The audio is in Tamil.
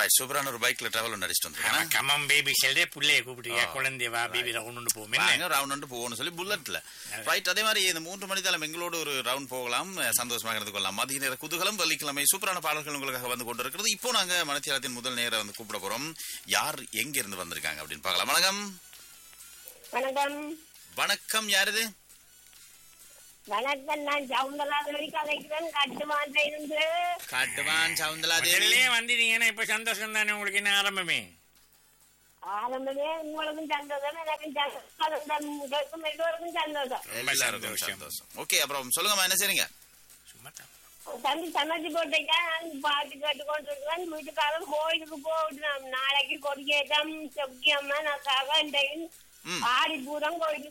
ரைட் சூப்பரான ஒரு பைக்ல டிராவல் ஒன்று அடிச்சுட்டு வந்திருக்கேன் கமம் பேபி செல்றே புள்ளைய கூப்பிட்டு குழந்தை வா பேபி கொண்டு போவோம் என்ன ரவுண்ட் போகணும்னு சொல்லி புல்லட்ல ரைட் அதே மாதிரி இந்த மூன்று மணி தாளம் எங்களோடு ஒரு ரவுண்ட் போகலாம் அஹ் சந்தோஷமாக இருந்து கொள்ளலாம் மதிய நேர குதூகலம் வெள்ளிக்கிழமை சூப்பரான பாடல்கள் உங்களுக்காக வந்து கொண்டிருக்கிறது இப்போ நாங்க மனத்தியாலத்தின் முதல் நேர வந்து கூப்பிட போறோம் யார் எங்க இருந்து வந்திருக்காங்க அப்படின்னு பார்க்கலாம் வணக்கம் வணக்கம் வணக்கம் யார் இது வணக்கம் நான் சவுந்தரராஜி கலைக்கிறேன் கட்டுமான்ல இருந்து காட்டுவான் சவுந்தலா தேவி முதல்லயே வந்துட்டீங்கன்னா இப்ப சந்தோஷம் தானே உங்களுக்கு என்ன ஆரம்பமே ஆரம்பமே உங்களுக்கும் சந்தோஷம் எனக்கும் சந்தோஷம் உங்களுக்கும் எல்லோருக்கும் சந்தோஷம் எல்லாருக்கும் சந்தோஷம். சந்தோஷம் ஓகே அப்புறம் சொல்லுங்கம்மா என்ன செய்றீங்க சும்மா தான். தம்பி சமைச்சு போட்டேக்கா நான் பாட்டு கேட்டு கொண்டிருக்கிறேன் வீட்டுக்காரன் கோயிலுக்கு போயிட்டு நான் நாளைக்கு கொடியேற்றம் சொக்கியம்மா நான் ககண்டையும் ம். ஆடி பூரம் கோயிலுக்கு